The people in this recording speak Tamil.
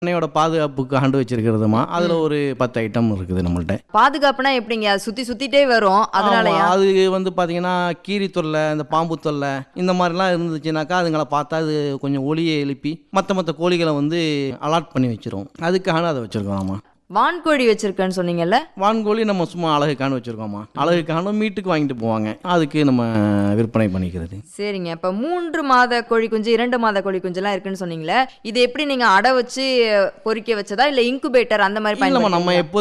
பண்ணையோட பாதுகாப்புக்கு ஆண்டு வச்சிருக்கிறதுமா அதில் ஒரு பத்து ஐட்டம் இருக்குது நம்மள்ட்ட பாதுகாப்புனா எப்படிங்க அது சுத்தி சுத்திட்டே வரும் அதனாலயா ஆமா, அது வந்து பார்த்தீங்கன்னா கீரி தொல்லை இந்த பாம்பு தொல்லை இந்த மாதிரிலாம் இருந்துச்சுனாக்கா அதுங்களை பார்த்தா அது கொஞ்சம் ஒளியை எழுப்பி மற்ற மற்ற கோழிகளை வந்து அலாட் பண்ணி வச்சிரும் அதுக்கான அதை வச்சுருக்கோம் ஆமாம் வான்கோழி வச்சிருக்கேன்னு சொன்னீங்கல்ல வான்கோழி நம்ம சும்மா அழகுக்கான வச்சுருக்கோம்மா அழகுக்கான மீட்டுக்கு வாங்கிட்டு போவாங்க அதுக்கு நம்ம விற்பனை பண்ணிக்கிறது சரிங்க இப்ப மூன்று மாத கோழி குஞ்சு இரண்டு மாத கோழி குஞ்சுலாம் இருக்குன்னு சொன்னீங்களே இது எப்படி நீங்க அடை வச்சு பொறிக்க வச்சதா இல்ல இன்குபேட்டர் அந்த மாதிரி இல்லைம்மா நம்ம பயன்படுத்துறீங்களா? எப்போ